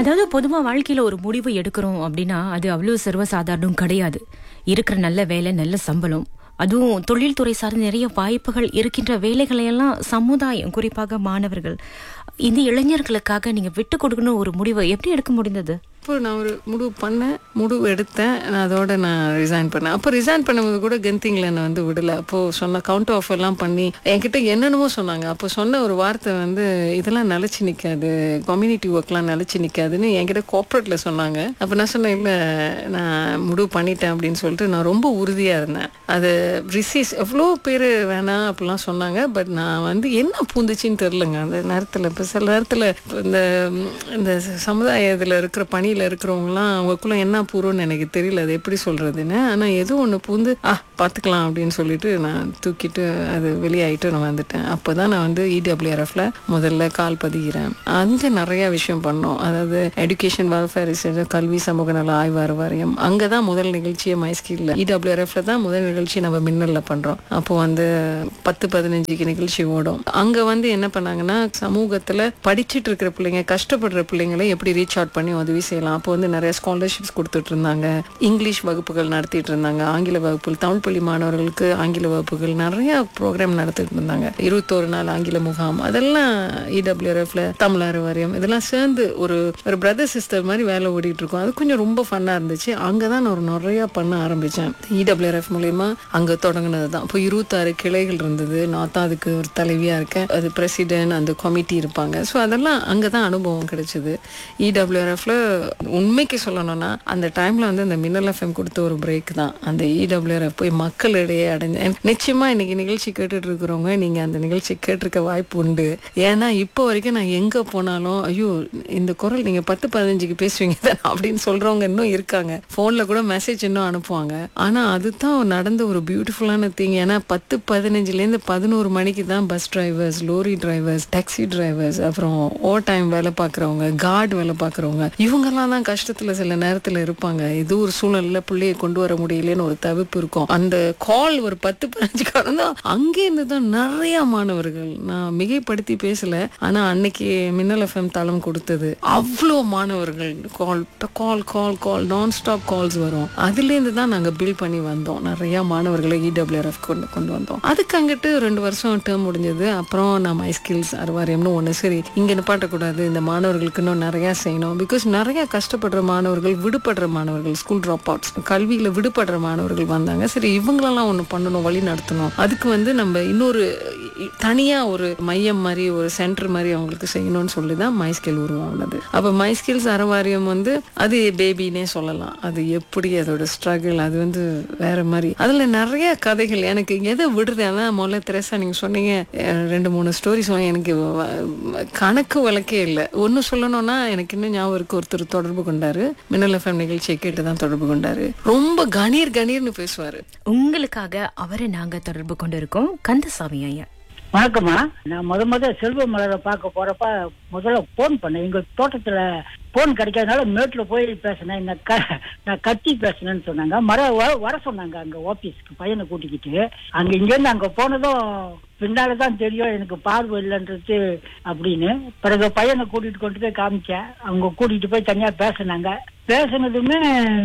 அதாவது பொதுவா வாழ்க்கையில ஒரு முடிவு எடுக்கிறோம் அப்படின்னா அது அவ்வளவு சர்வசாதாரணம் கிடையாது இருக்கிற நல்ல வேலை நல்ல சம்பளம் அதுவும் தொழில்துறை சார்ந்த நிறைய வாய்ப்புகள் இருக்கின்ற வேலைகளை எல்லாம் சமுதாயம் குறிப்பாக மாணவர்கள் இந்த இளைஞர்களுக்காக நீங்க விட்டு கொடுக்கணும் ஒரு முடிவை எப்படி எடுக்க முடிந்தது இப்போ நான் ஒரு முடிவு பண்ணேன் முடிவு எடுத்தேன் நான் அதோட நான் ரிசைன் பண்ணேன் அப்போ ரிசைன் பண்ணும்போது கூட கெந்திங்கில் என்னை வந்து விடல அப்போ சொன்ன கவுண்ட் ஆஃப் எல்லாம் பண்ணி என்கிட்ட என்னென்னமோ சொன்னாங்க அப்போ சொன்ன ஒரு வார்த்தை வந்து இதெல்லாம் நிலச்சி நிற்காது கம்யூனிட்டி ஒர்க்லாம் நிலச்சி நிற்காதுன்னு என்கிட்ட கோஆப்ரேட்ல சொன்னாங்க அப்போ நான் சொன்னேன் இல்லை நான் முடிவு பண்ணிட்டேன் அப்படின்னு சொல்லிட்டு நான் ரொம்ப உறுதியாக இருந்தேன் அது ரிசீஸ் எவ்வளோ பேர் வேணாம் அப்படிலாம் சொன்னாங்க பட் நான் வந்து என்ன பூந்துச்சின்னு தெரிலங்க அந்த நேரத்தில் இப்போ சில நேரத்தில் இந்த இந்த சமுதாயத்தில் இருக்கிற பணியில் இருக்கிறவங்கலாம் அவங்களுக்குள்ள என்ன பூர்வம்னு எனக்கு தெரியல அது எப்படி சொல்கிறதுன்னு ஆனால் ஏதோ ஒன்று பூந்து ஆ பார்த்துக்கலாம் அப்படின்னு சொல்லிட்டு நான் தூக்கிட்டு அது வெளியாயிட்டு நான் வந்துட்டேன் அப்போ தான் நான் வந்து இடபிள்யூஆர்எஃப்ல முதல்ல கால் பதிகிறேன் அங்கே நிறைய விஷயம் பண்ணோம் அதாவது எடுகேஷன் வெல்ஃபேர் ரிசர்ச் கல்வி சமூக நல ஆய்வார் வாரியம் அங்கே தான் முதல் நிகழ்ச்சியை மைஸ்கில்ல இடபிள்யூஆர்எஃப்ல தான் முதல் நிகழ்ச்சி நம்ம மின்னல்ல பண்ணுறோம் அப்போ வந்து பத்து பதினஞ்சுக்கு நிகழ்ச்சி ஓடும் அங்கே வந்து என்ன பண்ணாங்கன்னா சமூகத்தில் படிச்சுட்டு இருக்கிற பிள்ளைங்க கஷ்டப்படுற பிள்ளைங்களை எப்படி ரீச் அவுட் பண்ணி உதவி செய்யலாம் அப்போ வந்து நிறைய ஸ்காலர்ஷிப்ஸ் கொடுத்துட்டு இருந்தாங்க இங்கிலீஷ் வகுப்புகள் நடத்திட்டு இருந்தாங்க ஆங்கில வகுப்புகள் தமிழ் பள்ளி மாணவர்களுக்கு ஆங்கில வகுப்புகள் நிறைய ப்ரோக்ராம் நடத்திட்டு இருந்தாங்க இருபத்தோரு நாள் ஆங்கில முகாம் அதெல்லாம் இடபிள்யூஎஃப்ல தமிழர் வாரியம் இதெல்லாம் சேர்ந்து ஒரு ஒரு பிரதர் சிஸ்டர் மாதிரி வேலை ஓடிட்டு இருக்கோம் அது கொஞ்சம் ரொம்ப ஃபன்னாக இருந்துச்சு அங்கே தான் நான் ஒரு நிறையா பண்ண ஆரம்பித்தேன் இடபிள்யூஎஃப் மூலயமா அங்கே தொடங்கினது தான் இப்போ இருபத்தாறு கிளைகள் இருந்தது நான் தான் அதுக்கு ஒரு தலைவியாக இருக்கேன் அது பிரசிடென்ட் அந்த கமிட்டி இருப்பாங்க ஸோ அதெல்லாம் அங்கே தான் அனுபவம் கிடைச்சிது இடபிள்யூஆர்எஃப்ல உண்மைக்கு சொல்லணும்னா அந்த டைம்ல வந்து அந்த மின்னல் எஃப்எம் கொடுத்த ஒரு பிரேக் தான் அந்த இடபிள்யூஆர்எஃப் போய் மக்களிடையே அடைஞ்சேன் நிச்சயமா இன்னைக்கு நிகழ்ச்சி கேட்டுட்டு இருக்கிறவங்க நீங்க அந்த நிகழ்ச்சி கேட்டிருக்க வாய்ப்பு உண்டு ஏன்னா இப்போ வரைக்கும் நான் எங்க போனாலும் ஐயோ இந்த குரல் நீங்க பத்து பதினஞ்சுக்கு பேசுவீங்க தானே அப்படின்னு சொல்றவங்க இன்னும் இருக்காங்க போன்ல கூட மெசேஜ் இன்னும் அனுப்புவாங்க ஆனா அதுதான் நடந்த ஒரு பியூட்டிஃபுல்லான திங் ஏன்னா பத்து பதினஞ்சுல இருந்து பதினோரு மணிக்கு தான் bus drivers lorry drivers taxi drivers அப்புறம் ஓவர் டைம் வேலை பார்க்குறவங்க கார்டு வேலை பார்க்குறவங்க இவங்கெல்லாம் தான் கஷ்டத்துல சில நேரத்துல இருப்பாங்க இது ஒரு சூழல்ல பிள்ளையை கொண்டு வர முடியலன்னு ஒரு தவிப்பு இருக்கும் அந்த கால் ஒரு பத்து பதினஞ்சு காலம் தான் அங்கே இருந்து தான் நிறைய மாணவர்கள் நான் மிகைப்படுத்தி பேசல ஆனா அன்னைக்கு மின்னல் எஃப்எம் தளம் கொடுத்தது அவ்வளோ மாணவர்கள் கால் கால் கால் கால் நான் ஸ்டாப் கால்ஸ் வரும் அதுலேருந்து தான் நாங்கள் பில் பண்ணி வந்தோம் நிறைய மாணவர்களை இடபிள்யூஆர்எஃப் கொண்டு கொண்டு வந்தோம் அதுக்கு அங்கிட்டு ரெண்டு வருஷம் டேர்ம் முடிஞ்சது அப்புறம் நான் மை ஸ்கில்ஸ் அறுவாரியம்னு ஒன்று சரி இங்கே நிப்பாட்டக்கூடாது இந்த மாணவர்களுக்கு இன்னும் நிறையா செய்யணும் பிகாஸ் நிறைய கஷ்டப்படுற மாணவர்கள் விடுபடுற மாணவர்கள் ஸ்கூல் ட்ராப் அவுட்ஸ் கல்வியில் விடுபடுற மாணவர்கள் வந்தாங்க சரி இவங்களெல்லாம் ஒன்று பண்ணணும் வழி நடத்தணும் அதுக்கு வந்து நம்ம இன்னொரு தனியாக ஒரு மையம் மாதிரி ஒரு சென்டர் மாதிரி அவங்களுக்கு செய்யணும்னு சொல்லி தான் மை ஸ்கில் உருவானது அப்போ மை ஸ்கில்ஸ் அறவாரியம் வந்து அது பேபினே சொல்லலாம் அது எப்படி அதோட ஸ்ட்ரகிள் அது வந்து வேற மாதிரி அதில் நிறைய கதைகள் எனக்கு எதை விடுறது அதான் முதல்ல திரேசா நீங்கள் சொன்னீங்க அஹ் ரெண்டு மூணு ஸ்டோரி சொன்னீங்க எனக்கு வ- கணக்கு வழக்கே இல்லை ஒன்று சொல்லணும்னா எனக்கு இன்னும் ஞாபகம் இருக்கு ஒருத்தர் தொடர்பு கொண்டாரு மின்னல் எஃப்எம் நிகழ்ச்சியை கேட்டு தான் தொடர்பு கொண்டாரு ரொம்ப கணீர் கணீர்னு பேசுவாரு உங்களுக்காக அவரை நாங்க தொடர்பு கொண்டிருக்கோம் கந்தசாமி ஐயா வணக்கம்மா நான் முத முத செல்வ மலரை பார்க்க போறப்ப முதல்ல போன் பண்ணேன் எங்க தோட்டத்துல போன் கிடைக்காதனால மேட்ல போய் பேசினேன் என்ன க நான் கத்தி பேசினேன்னு சொன்னாங்க மர வ- வர சொன்னாங்க அங்க ஆபீஸ்க்கு பையனை கூட்டிக்கிட்டு அங்க இங்க இருந்து அங்க போனதும் பின்னாலதான் தெரியும் எனக்கு பார்வை இல்லைன்றது அப்படின்னு பிறகு பையனை கூட்டிட்டு கொண்டு போய் காமிச்சேன் அவங்க கூட்டிட்டு போய் தனியா பேசினாங்க பேசினதுமே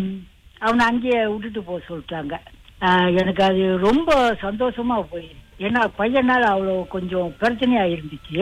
அவனை அங்கேயே விட்டுட்டு போக சொல்லிட்டாங்க ஆஹ் எனக்கு அது ரொம்ப சந்தோஷமா போயிருக்கு ஏன்னா பையனால அவ்வளோ கொஞ்சம் பிரச்சனையா இருந்துச்சு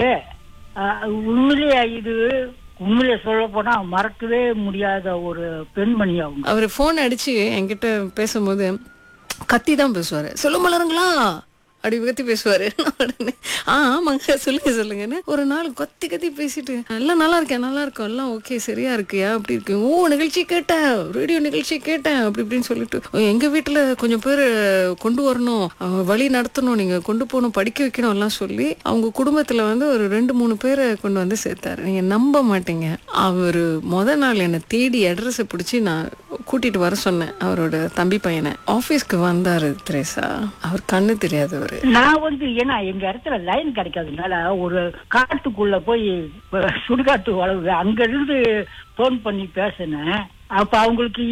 ஆஹ் உண்மையிலேயே இது உண்மையிலே சொல்ல போனா மறக்கவே முடியாத ஒரு பெண்மணி அவங்க அவர் ஃபோன் அடிச்சு என்கிட்ட பேசும்போது கத்தி தான் பேசுவாரு சொல்ல மலருங்களா அப்படி கத்தி பேசுவாரு நான் உடனே ஆ ஆமாங்க சொல்லுங்க சொல்லுங்கன்னு ஒரு நாள் கத்தி கத்தி பேசிட்டு எல்லாம் நல்லா இருக்கேன் நல்லா இருக்கும் எல்லாம் ஓகே சரியா இருக்கியா அப்படி இருக்கு ஓ நிகழ்ச்சி கேட்டேன் ரேடியோ நிகழ்ச்சி கேட்டேன் அப்படி இப்படின்னு சொல்லிட்டு "ஓ, எங்க வீட்டுல கொஞ்சம் பேர் கொண்டு வரணும் அவங்க வழி நடத்தணும் நீங்க கொண்டு போகணும் படிக்க வைக்கணும் எல்லாம் சொல்லி அவங்க குடும்பத்துல வந்து ஒரு ரெண்டு மூணு பேரை கொண்டு வந்து சேர்த்தாரு நீங்க நம்ப மாட்டீங்க அவரு முத நாள் என்னை தேடி அட்ரஸை பிடிச்சி நான் கூட்டிட்டு வர சொன்னேன் அவரோட தம்பி பையனை ஆபீஸ்க்கு வந்தாரு திரேசா அவர் கண்ணு தெரியாதவர் நான் வந்து ஏன்னா எங்க இடத்துல லைன் கிடைக்காதனால ஒரு காட்டுக்குள்ள போய் சுடுகாட்டு வளவு அங்க இருந்து போன் பண்ணி பேசினேன் அப்ப அவங்களுக்கு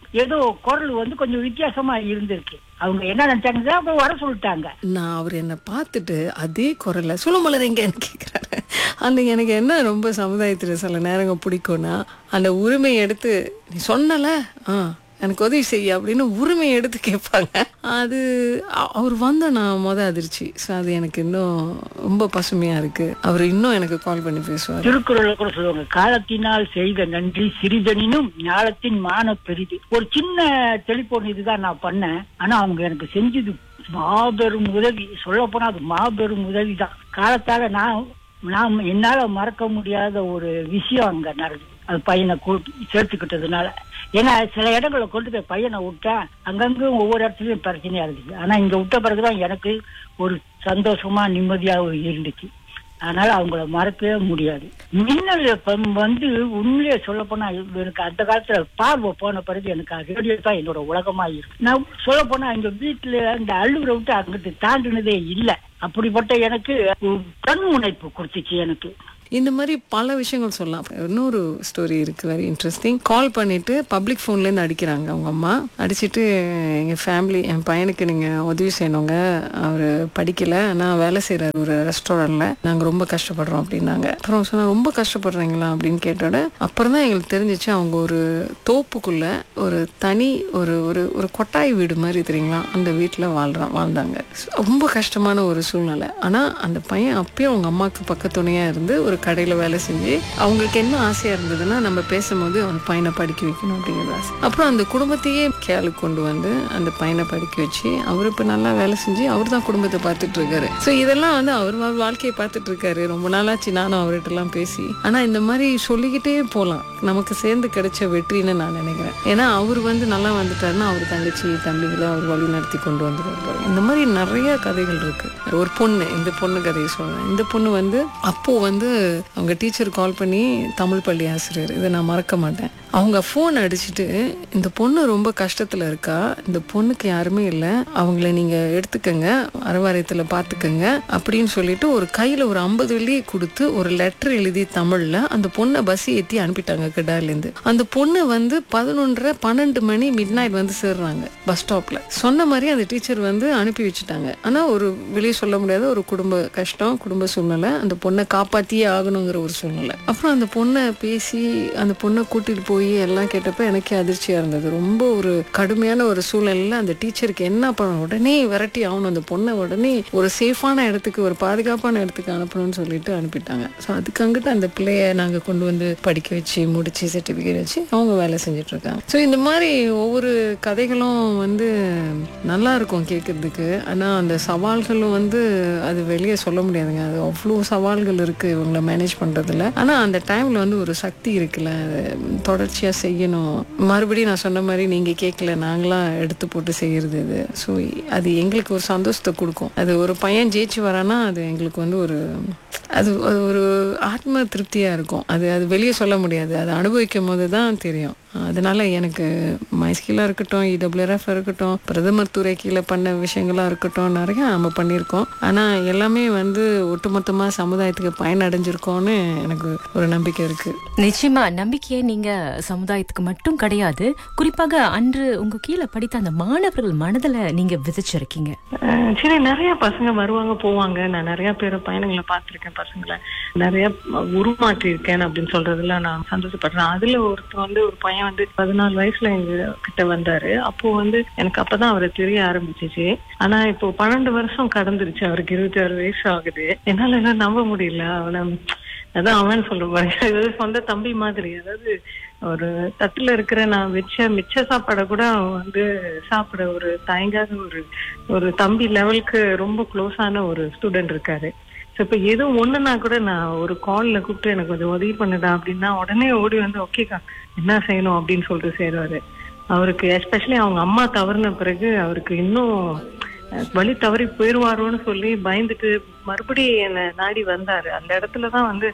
ஏதோ குரல் வந்து கொஞ்சம் வித்தியாசமா இருந்திருக்கு அவங்க என்ன நினைச்சாங்க அப்புறம் வர சொல்லிட்டாங்க நான் அவர் என்னை பார்த்துட்டு அதே குரல்ல சொல்ல மலர் எங்கன்னு கேட்குறாரு அந்த எனக்கு என்ன ரொம்ப சமுதாயத்தில் சில நேரங்க பிடிக்கும்னா அந்த உரிமையை எடுத்து நீ சொன்னல ஆ எனக்கு உதவி செய்ய அப்படின்னு உரிமையை எடுத்து கேட்பாங்க அது அ- அவர் வந்த நான் மொத அதிர்ச்சி ஸோ அது எனக்கு இன்னும் ரொம்ப பசுமையா இருக்கு அவர் இன்னும் எனக்கு கால் பண்ணி பேசுவார் திருக்குறள்ல கூட சொல்லுவாங்க காலத்தினால் செய்த நன்றி சிறிதனினும் ஞாலத்தின் மான பெரிது ஒரு சின்ன டெலிபோன் இதுதான் நான் பண்ணேன் ஆனா அவங்க எனக்கு செஞ்சது மாபெரும் உதவி சொல்ல போனா அது மாபெரும் உதவி தான் காலத்தால நான் நான் என்னால மறக்க முடியாத ஒரு விஷயம் அங்க நடந்தது அது பையனை கூட்டி சேர்த்துக்கிட்டதுனால ஏன்னா சில இடங்களை கொண்டு போய் பையனை விட்டா அங்கங்கும் ஒவ்வொரு இடத்துலயும் பிரச்சனையா இருந்துச்சு ஆனா இங்க விட்ட பிறகுதான் எனக்கு ஒரு சந்தோஷமா நிம்மதியாகவும் இருந்துச்சு அதனால அவங்கள மறக்கவே முடியாது மின்னல் எப்பம் வந்து உண்மையிலே சொல்ல போனா எனக்கு அந்த காலத்துல பார்வை போன பிறகு எனக்கு ரேடியோ தான் என்னோட உலகமா இருக்கு நான் சொல்ல போனா எங்க வீட்டுல அந்த அழுகுற விட்டு அங்கிட்டு தாண்டினதே இல்லை அப்படிப்பட்ட எனக்கு ஒரு கண் முனைப்பு கொடுத்துச்சு எனக்கு இந்த மாதிரி பல விஷயங்கள் சொல்லலாம் இன்னொரு ஸ்டோரி இருக்கு வெரி இன்ட்ரெஸ்டிங் கால் பண்ணிட்டு பப்ளிக் ஃபோன்லேருந்து அடிக்கிறாங்க அவங்க அம்மா அடிச்சிட்டு எங்கள் ஃபேமிலி என் பையனுக்கு நீங்கள் உதவி செய்யணுங்க அவர் படிக்கல ஆனால் வேலை செய்கிறார் ஒரு ரெஸ்டாரண்ட்ல நாங்கள் ரொம்ப கஷ்டப்படுறோம் அப்படின்னாங்க அப்புறம் சொன்னா ரொம்ப கஷ்டப்படுறீங்களா அப்படின்னு கேட்டோட அப்புறம் தான் எங்களுக்கு தெரிஞ்சிச்சு அவங்க ஒரு தோப்புக்குள்ள ஒரு தனி ஒரு ஒரு ஒரு கொட்டாய் வீடு மாதிரி தெரியுங்களா அந்த வீட்டில் வாழ்றான் வாழ்ந்தாங்க ரொம்ப கஷ்டமான ஒரு சூழ்நிலை ஆனால் அந்த பையன் அப்பயும் அவங்க அம்மாவுக்கு பக்கத்துணையாக இருந்து ஒரு கடையில் வேலை செஞ்சு அவங்களுக்கு என்ன ஆசையாக இருந்ததுன்னா நம்ம பேசும்போது அவன் பையனை படிக்க வைக்கணும் அப்படிங்கிற ஆசை அப்புறம் அந்த குடும்பத்தையே கேளுக்கு கொண்டு வந்து அந்த பையனை படிக்க வச்சு அவர் இப்போ நல்லா வேலை செஞ்சு அவர் தான் குடும்பத்தை பார்த்துட்டு இருக்காரு ஸோ இதெல்லாம் வந்து அவர் வா- வாழ்க்கையை பார்த்துட்டு இருக்காரு ரொம்ப நாளாச்சு நானும் அவர்கிட்டலாம் பேசி ஆனால் இந்த மாதிரி சொல்லிக்கிட்டே போகலாம் நமக்கு சேர்ந்து கிடைச்ச வெற்றின்னு நான் நினைக்கிறேன் ஏன்னா அவர் வந்து நல்லா வந்துட்டாருன்னா அவர் தங்கச்சி தம்பிகளை அவர் வழி நடத்தி கொண்டு வந்துருவாரு இந்த மாதிரி நிறைய கதைகள் இருக்கு ஒரு பொண்ணு இந்த பொண்ணு கதையை சொல்றேன் இந்த பொண்ணு வந்து அப்போ வந்து அவங்க டீச்சர் கால் பண்ணி தமிழ் பள்ளி ஆசிரியர் இதை நான் மறக்க மாட்டேன் அவங்க ஃபோன் அடிச்சுட்டு இந்த பொண்ணு ரொம்ப கஷ்டத்துல இருக்கா இந்த பொண்ணுக்கு யாருமே இல்லை அவங்கள நீங்க எடுத்துக்கங்க அரவாரியத்துல பாத்துக்கங்க அப்படின்னு சொல்லிட்டு ஒரு கையில ஒரு ஐம்பது வெள்ளியை கொடுத்து ஒரு லெட்டர் எழுதி தமிழ்ல அந்த பொண்ணை பஸ் ஏத்தி அனுப்பிட்டாங்க கிடார்லேருந்து அந்த பொண்ணு வந்து பதினொன்றரை பன்னெண்டு மணி மிட் நைட் வந்து சேர்றாங்க பஸ் ஸ்டாப்ல சொன்ன மாதிரி அந்த டீச்சர் வந்து அனுப்பி வச்சுட்டாங்க ஆனா ஒரு வெளியே சொல்ல முடியாத ஒரு குடும்ப கஷ்டம் குடும்ப சூழ்நிலை அந்த பொண்ணை காப்பாத்தியே ஆகணுங்கிற ஒரு சூழ்நிலை அப்புறம் அந்த பொண்ணை பேசி அந்த பொண்ணை கூட்டிட்டு போய் எல்லாம் கேட்டப்ப எனக்கே அதிர்ச்சியா இருந்தது ரொம்ப ஒரு கடுமையான ஒரு சூழ்நிலையில அந்த டீச்சருக்கு என்ன பண்ணணும் உடனே விரட்டி ஆகணும் அந்த பொண்ணை உடனே ஒரு சேஃபான இடத்துக்கு ஒரு பாதுகாப்பான இடத்துக்கு அனுப்பணும்னு சொல்லிட்டு அனுப்பிட்டாங்க ஸோ அதுக்கு அங்கிட்டு அந்த பிள்ளைய நாங்க கொண்டு வந்து படிக்க வச்சு முடிச்சு சர்டிஃபிகேட் வச்சு அவங்க வேலை செஞ்சுட்டு இருக்காங்க ஸோ இந்த மாதிரி ஒவ்வொரு கதைகளும் வந்து நல்லா இருக்கும் கேட்கறதுக்கு ஆனா அந்த சவால்களும் வந்து அது வெளியே சொல்ல முடியாதுங்க அது அவ்வளோ சவால்கள் இருக்கு இவங்களை மேனேஜ் பண்றதுல ஆனா அந்த டைம்ல வந்து ஒரு சக்தி இருக்குல்ல அது தொடர்ச்சியா செய்யணும் மறுபடியும் நான் சொன்ன மாதிரி நீங்க கேட்கல நாங்களா எடுத்து போட்டு செய்யறது இது ஸோ அது எங்களுக்கு ஒரு சந்தோஷத்தை கொடுக்கும் அது ஒரு பையன் ஜெயிச்சு வரானா அது எங்களுக்கு வந்து ஒரு அது அது ஒரு ஆத்ம திருப்தியா இருக்கும் அது அது வெளியே சொல்ல முடியாது அதை அனுபவிக்கும் போது தான் தெரியும் அதனால எனக்கு மைஸ்கிலாக இருக்கட்டும் இடபிள்யூஆர்எஃப் இருக்கட்டும் பிரதமர் துறை கீழே பண்ண விஷயங்களா இருக்கட்டும் நிறைய நம்ம பண்ணியிருக்கோம் ஆனால் எல்லாமே வந்து ஒட்டுமொத்தமாக சமுதாயத்துக்கு பயனடைஞ்சிருக்கோம்னு எனக்கு ஒரு நம்பிக்கை இருக்கு நிச்சயமா நம்பிக்கையை நீங்க சமுதாயத்துக்கு மட்டும் கிடையாது குறிப்பாக அன்று உங்க கீழே படித்த அந்த மாணவர்கள் மனதுல நீங்க விதைச்சிருக்கீங்க அஹ் சரி நிறைய பசங்க வருவாங்க போவாங்க நான் நிறைய பேர் பையனுங்களை பார்த்திருக்கேன் பசங்களை நிறைய உருமாற்றி இருக்கேன் அப்படின்னு சொல்றதுல நான் சந்தோஷப்படுறேன் அதுல ஒருத்தர் வந்து ஒரு பையன் வந்து பதினாலு வயசுல எங்க கிட்ட வந்தாரு அப்போ வந்து எனக்கு அப்பதான் அவரை தெரிய ஆரம்பிச்சிச்சு ஆனா இப்போ பன்னெண்டு வருஷம் கடந்துருச்சு அவருக்கு இருபத்தி ஆறு வயசு ஆகுது என்னால எல்லாம் நம்ப முடியல அவனை அதான் அவன் சொல்ற பாருங்க அதாவது சொந்த தம்பி மாதிரி அதாவது ஒரு தட்டுல இருக்கிற நான் வச்ச மிச்ச சாப்பாடை கூட அவன் வந்து சாப்பிட ஒரு தயங்காத ஒரு ஒரு தம்பி லெவலுக்கு ரொம்ப க்ளோஸான ஒரு ஸ்டூடெண்ட் இருக்காரு ஸோ இப்போ எதுவும் ஒண்ணுனா கூட நான் ஒரு கால்ல கூப்பிட்டு எனக்கு கொஞ்சம் உதவி பண்ணுடா அப்படின்னா உடனே ஓடி வந்து ஓகேக்கா என்ன செய்யணும் அப்படின்னு சொல்லிட்டு செய்வாரு அவருக்கு எஸ்பெஷலி அவங்க அம்மா தவறின பிறகு அவருக்கு இன்னும் அஹ், வழி தவறி போயிருவாரோன்னு சொல்லி பயந்துட்டு மறுபடியும் என்னை நாடி வந்தாரு அந்த இடத்துல தான் வந்து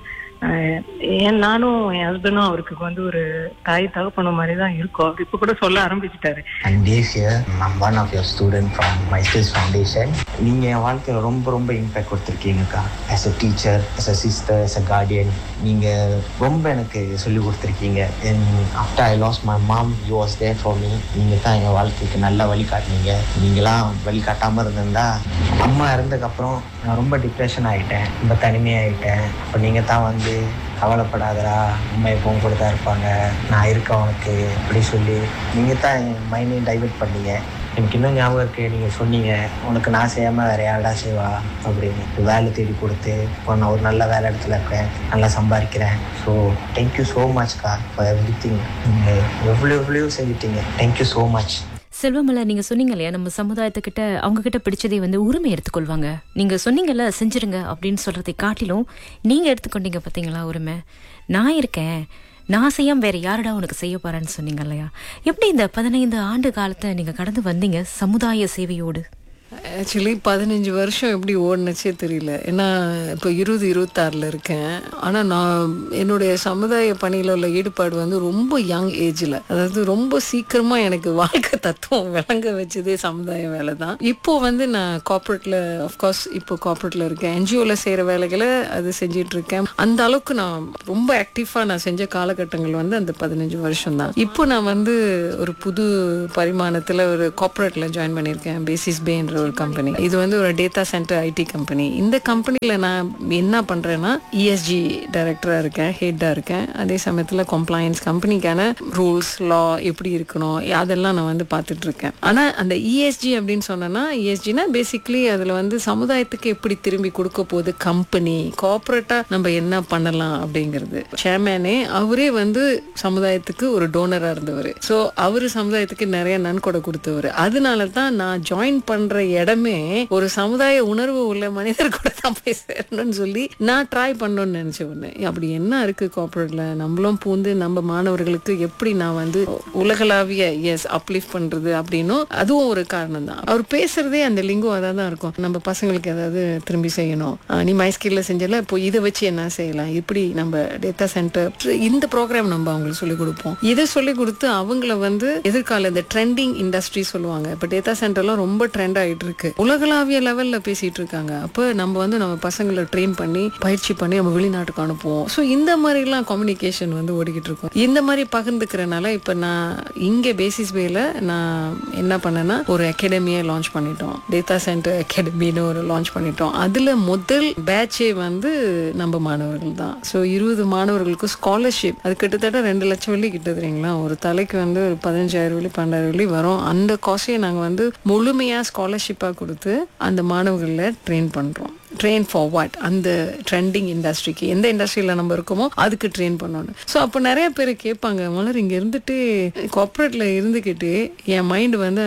ஆஹ் ஏன் நானும் என் ஹஸ்பண்டும் அவருக்கு வந்து ஒரு தாய் தகப்பன மாதிரி தான் இருக்கோம் அவர் இப்ப கூட சொல்ல ஆரம்பிச்சிட்டாரு I'm Dave here. I'm one of your student from My Skills Foundation. நீங்கள் என் வாழ்க்கையில் ரொம்ப ரொம்ப இம்பேக்ட் கொடுத்துருக்கீங்கக்கா as a teacher as a sister as a guardian நீங்கள் ரொம்ப எனக்கு சொல்லி கொடுத்துருக்கீங்க and after I lost my mom you was there for me நீங்கள் தான் என் வாழ்க்கைக்கு நல்லா வழிகாட்டினீங்க நீங்களாம் வழிகாட்டாமல் இருந்திருந்தா அம்மா இறந்ததுக்கப்புறம் நான் ரொம்ப டிப்ரெஷன் ஆகிட்டேன் ரொம்ப தனிமையாகிட்டேன் இப்போ நீங்கள் தான் வந்து கவலைப்படாதடா அம்மா எப்பவும் கூட தான் இருப்பாங்க நான் இருக்கேன் உனக்கு அப்படி சொல்லி நீங்கள் தான் என் மைண்டையும் டைவெர்ட் பண்ணீங்க எனக்கு இன்னும் ஞாபகம் இருக்கு நீங்கள் சொன்னீங்க உனக்கு நான் செய்யாமல் வேற யாரடா செய்வா அப்படின்னு வேலை தேடி கொடுத்து இப்போ நான் ஒரு நல்ல வேலை இடத்துல இருக்கேன் நல்லா சம்பாதிக்கிறேன் ஸோ தேங்க்யூ ஸோ மச்க்கா ஃபார் எவ்ரி திங் நீங்கள் எவ்வளோ எவ்வளோ செஞ்சிட்டீங்க தேங்க்யூ ஸோ மச் செல்வமலர் நீங்க சொன்னீங்க இல்லையா நம்ம சமுதாயத்துக்கிட்ட அவங்க கிட்ட பிடிச்சதை வந்து உரிமை எடுத்துக்கொள்வாங்க நீங்க சொன்னீங்கல்ல செஞ்சிருங்க அப்படின்னு சொல்றதை காட்டிலும் நீங்க எடுத்துக்கொண்டீங்க பாத்தீங்களா உரிமை நான் இருக்கேன் நான் செய்யாம வேற யாருடா உனக்கு செய்ய போறேன்னு சொன்னீங்க இல்லையா எப்படி இந்த பதினைந்து ஆண்டு காலத்தை நீங்க கடந்து வந்தீங்க சமுதாய சேவையோடு ஆக்சுவலி பதினஞ்சு வருஷம் எப்படி ஓடுனுச்சே தெரியல ஏன்னா இப்போ இருபது இருபத்தாறில் இருக்கேன் ஆனால் நான் என்னுடைய சமுதாய பணியில் உள்ள ஈடுபாடு வந்து ரொம்ப யங் ஏஜில் அதாவது ரொம்ப சீக்கிரமாக எனக்கு வாழ்க்கை தத்துவம் விளங்க வச்சதே சமுதாய வேலை தான் இப்போ வந்து நான் கார்ப்பரேட்டில் ஆஃப்கோர்ஸ் இப்போ கார்ப்பரேட்டில் இருக்கேன் என்ஜிஓவில் செய்கிற வேலைகளை அது செஞ்சிட்டு இருக்கேன் அந்த அளவுக்கு நான் ரொம்ப ஆக்டிவாக நான் செஞ்ச காலகட்டங்கள் வந்து அந்த பதினஞ்சு வருஷம் தான் இப்போ நான் வந்து ஒரு புது பரிமாணத்தில் ஒரு கார்ப்பரேட்டில் ஜாயின் பண்ணியிருக்கேன் பேசிஸ் பேன்ற ஒரு கம்பெனி இது வந்து ஒரு டேட்டா சென்டர் ஐடி கம்பெனி இந்த கம்பெனியில் நான் என்ன பண்ணுறேன்னா இஎஸ்ஜி டைரக்டராக இருக்கேன் ஹெட்டாக இருக்கேன் அதே சமயத்தில் கம்ப்ளைன்ஸ் கம்பெனிக்கான ரூல்ஸ் லா எப்படி இருக்கணும் அதெல்லாம் நான் வந்து பார்த்துட்டு இருக்கேன் ஆனால் அந்த இஎஸ்ஜி அப்படின்னு சொன்னேன்னா இஎஸ்ஜினா பேசிக்லி அதில் வந்து சமுதாயத்துக்கு எப்படி திரும்பி கொடுக்க போகுது கம்பெனி கார்ப்பரேட்டாக நம்ம என்ன பண்ணலாம் அப்படிங்கிறது சேர்மேனே அவரே வந்து சமுதாயத்துக்கு ஒரு டோனராக இருந்தவர் ஸோ அவர் சமுதாயத்துக்கு நிறைய நன்கொடை கொடுத்தவர் அதனால தான் நான் ஜாயின் பண்ற இடமே ஒரு சமுதாய உணர்வு உள்ள மனிதர் கூட தான் போய் சேரணும்னு சொல்லி நான் ட்ரை பண்ணணும்னு நினைச்ச ஒண்ணு அப்படி என்ன இருக்கு கார்பரேட்ல நம்மளும் பூந்து நம்ம மாணவர்களுக்கு எப்படி நான் வந்து உலகளாவிய எஸ் அப்லிஃப்ட் பண்றது அப்படின்னும் அதுவும் ஒரு காரணம் தான் அவர் பேசுறதே அந்த லிங்கும் அதான் தான் இருக்கும் நம்ம பசங்களுக்கு ஏதாவது திரும்பி செய்யணும் ஆஹ் நீ மை ஸ்கில்ல செஞ்சல இப்போ இதை வச்சு என்ன செய்யலாம் இப்படி நம்ம டேட்டா சென்டர் இந்த ப்ரோக்ராம் நம்ம அவங்களுக்கு சொல்லி கொடுப்போம் இதை சொல்லி கொடுத்து அவங்கள வந்து எதிர்கால இந்த ட்ரெண்டிங் இண்டஸ்ட்ரி சொல்லுவாங்க இப்போ டேட்டா சென்டர்லாம் ரொம்ப ட்ரெண்ட் ஆயிட்டு இருக்கு உலகளாவிய லெவல்ல பேசிட்டு இருக்காங்க அப்போ நம்ம வந்து நம்ம பசங்களை ட்ரெயின் பண்ணி பயிற்சி பண்ணி நம்ம வெளிநாட்டுக்கு அனுப்புவோம் ஸோ இந்த மாதிரிலாம் கம்யூனிகேஷன் வந்து ஓடிக்கிட்டு இருக்கும் இந்த மாதிரி பகிர்ந்துக்கிறனால இப்போ நான் இங்கே பேசிஸ் வேல நான் என்ன பண்ணேன்னா ஒரு அகாடமியை லான்ச் பண்ணிட்டோம் டேட்டா சென்டர் அகாடமின்னு ஒரு லான்ச் பண்ணிட்டோம் அதில் முதல் பேட்சே வந்து நம்ம மாணவர்கள் தான் ஸோ இருபது மாணவர்களுக்கு ஸ்காலர்ஷிப் அது கிட்டத்தட்ட ரெண்டு லட்சம் வெள்ளி கிட்ட தெரியுங்களா ஒரு தலைக்கு வந்து ஒரு பதினஞ்சாயிரம் வெள்ளி பன்னெண்டாயிரம் வெள்ளி வரும் அந்த காசையை நாங்கள் வந்து முழுமையாக ஸ்காலர்ஷிப்பாக கொடுத்து அந்த மாணவர்களில் ட்ரெயின் பண்ணுறோம் ட்ரெயின் ஃபார் வாட் அந்த ட்ரெண்டிங் இண்டஸ்ட்ரிக்கு எந்த இண்டஸ்ட்ரியில் நம்ம இருக்கோமோ அதுக்கு ட்ரெயின் பண்ணணும் ஸோ அப்போ நிறைய பேர் கேட்பாங்க மலர் இங்கே இருந்துட்டு கார்ப்பரேட்டில் இருந்துக்கிட்டு என் மைண்டு வந்து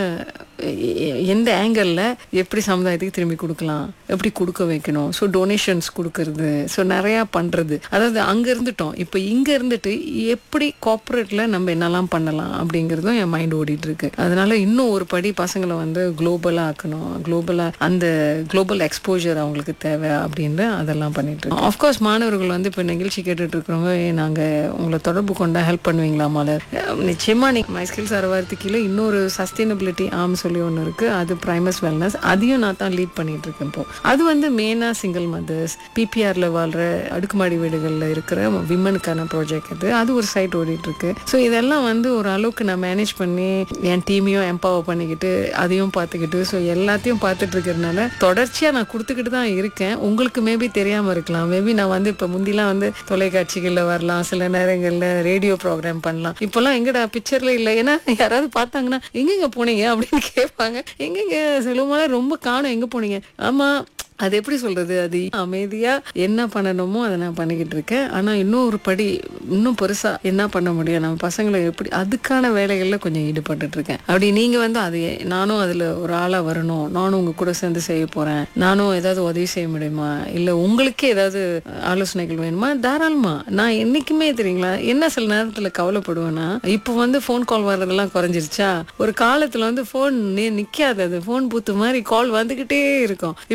எ- எந்த ஆங்கிளில் எப்படி சமுதாயத்துக்கு திரும்பி கொடுக்கலாம் எப்படி கொடுக்க வைக்கணும் ஸோ டொனேஷன்ஸ் கொடுக்கறது ஸோ நிறையா பண்ணுறது அதாவது அங்கே இருந்துட்டோம் இப்போ இங்கே இருந்துட்டு எப்படி கார்ப்பரேட்டில் நம்ம என்னெல்லாம் பண்ணலாம் அப்படிங்கிறதும் என் மைண்ட் ஓடிட்டு இருக்கு அதனால இன்னும் ஒரு படி பசங்களை வந்து குளோபலாக ஆக்கணும் குளோபலாக அந்த குளோபல் எக்ஸ்போஜர் அவங்களுக்கு தேவை அப்படின்னு அதெல்லாம் பண்ணிட்டு இருக்கோம் ஆஃப்கோர்ஸ் மாணவர்கள் வந்து இப்போ நிகழ்ச்சி கேட்டுட்டு இருக்கிறவங்க "ஏய், நாங்க உங்களை தொடர்பு கொண்டா ஹெல்ப் பண்ணுவீங்களா மலர் அஹ் நிச்சயமா நீங்க மை ஸ்கில்ஸ் அறுவாரத்து கீழே இன்னொரு சஸ்டைனபிலிட்டி ஆம் சொல்லி ஒன்று இருக்கு அது பிரைமஸ் வெல்னஸ் அதையும் நான் தான் லீட் பண்ணிட்டு இருக்கேன் இப்போ அது வந்து மெயினா சிங்கிள் மதர்ஸ் பிபிஆர்ல வாழ்ற அடுக்குமாடி வீடுகளில் இருக்கிற விமனுக்கான ப்ராஜெக்ட் அது அது ஒரு சைட் ஓடிட்டு இருக்கு ஸோ இதெல்லாம் வந்து ஒரு அளவுக்கு நான் மேனேஜ் பண்ணி என் டீமையும் எம்பவர் பண்ணிக்கிட்டு அதையும் பார்த்துக்கிட்டு ஸோ எல்லாத்தையும் பார்த்துட்டு இருக்கிறதுனால தொடர்ச்சியா நான் கொடுத்துக்கிட்டு தான் இருக்கேன் உங்களுக்கு மேபி தெரியாம இருக்கலாம் மேபி நான் வந்து இப்போ முந்திலாம் வந்து தொலைக்காட்சிகள்ல வரலாம் சில நேரங்கள்ல ரேடியோ ப்ரோக்ராம் பண்ணலாம் இப்போல்லாம் எங்கடா பிக்சர்ல இல்லை ஏன்னா யாராவது பார்த்தாங்கன்னா எங்கெங்க போனீங்க அப்படின்னு கேட்பாங்க எங்கெங்க செல்வமால ரொம்ப காணும் எங்க போனீங்க ஆமா அது எப்படி சொல்றது அது அமைதியா என்ன பண்ணணுமோ அதை நான் பண்ணிக்கிட்டு இருக்கேன் ஆனா இன்னும் ஒரு படி இன்னும் பெருசா என்ன பண்ண முடியும் நம்ம பசங்களை எப்படி அதுக்கான வேலைகள்ல கொஞ்சம் ஈடுபட்டுட்டு இருக்கேன் அப்படி நீங்க வந்து அது நானும் அதுல ஒரு ஆளா வரணும் நானும் உங்க கூட சேர்ந்து செய்ய போறேன் நானும் ஏதாவது உதவி செய்ய முடியுமா இல்ல உங்களுக்கே ஏதாவது ஆலோசனைகள் வேணுமா தாராளமா நான் என்னைக்குமே தெரியுங்களா என்ன சில நேரத்துல கவலைப்படுவேன்னா இப்போ வந்து ஃபோன் கால் வர்றதெல்லாம் குறைஞ்சிருச்சா ஒரு காலத்துல வந்து ஃபோன் நிக்காது அது ஃபோன் பூத்து மாதிரி கால் வந்துகிட்டே இருக்கும் இப்போ கொஞ்சம்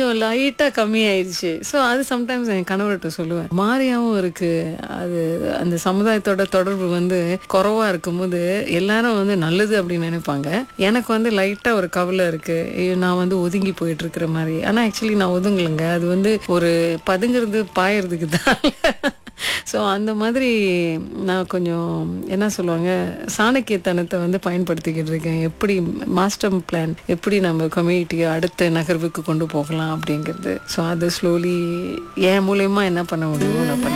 கொஞ்சம் லைட்டாக கம்மியாயிடுச்சு ஸோ அது சம்டைம்ஸ் என் கணவர்கிட்ட சொல்லுவேன் மாறியாவும் இருக்கு அது அந்த சமுதாயத்தோட தொடர்பு வந்து குறைவா இருக்கும்போது எல்லாரும் வந்து நல்லது அப்படின்னு நினைப்பாங்க எனக்கு வந்து லைட்டாக ஒரு கவலை இருக்கு ஐயோ, நான் வந்து ஒதுங்கி போயிட்டு இருக்கிற மாதிரி ஆனால் ஆக்சுவலி நான் ஒதுங்கலைங்க அது வந்து ஒரு பதுங்கிறது பாயறதுக்கு தான் ஸோ அந்த மாதிரி நான் கொஞ்சம் என்ன சொல்லுவாங்க சாணக்கியத்தனத்தை வந்து பயன்படுத்திக்கிட்டு இருக்கேன் எப்படி மாஸ்டர் பிளான் எப்படி நம்ம கம்யூனிட்டியை அடுத்த நகர்வுக்கு கொண்டு போகலாம் அப்படிங்கிறது ஸோ அது ஸ்லோலி என் மூலயமா என்ன பண்ண முடியுமோ நான் பண்ணி